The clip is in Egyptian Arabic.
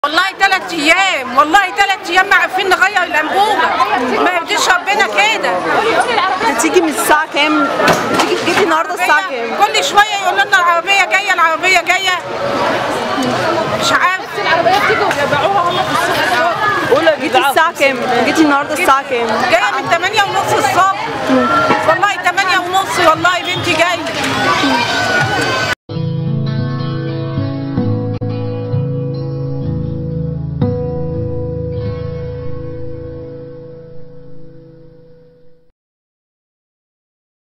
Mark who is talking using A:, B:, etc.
A: والله ثلاث ايام والله ثلاث ايام ما عارفين نغير الانبوبه ما يرضيش ربنا كده
B: بتيجي من الساعه كام بتيجي جيتي النهارده الساعه كام
A: كل شويه يقولوا لنا العربيه جايه العربيه جايه مش عارف
C: العربيات تيجي ويبيعوها هم في السوق
B: قولي جيتي الساعه كام جيتي النهارده الساعه كام
A: جايه من 8 ونص الصبح والله 8 ونص والله بنتي جايه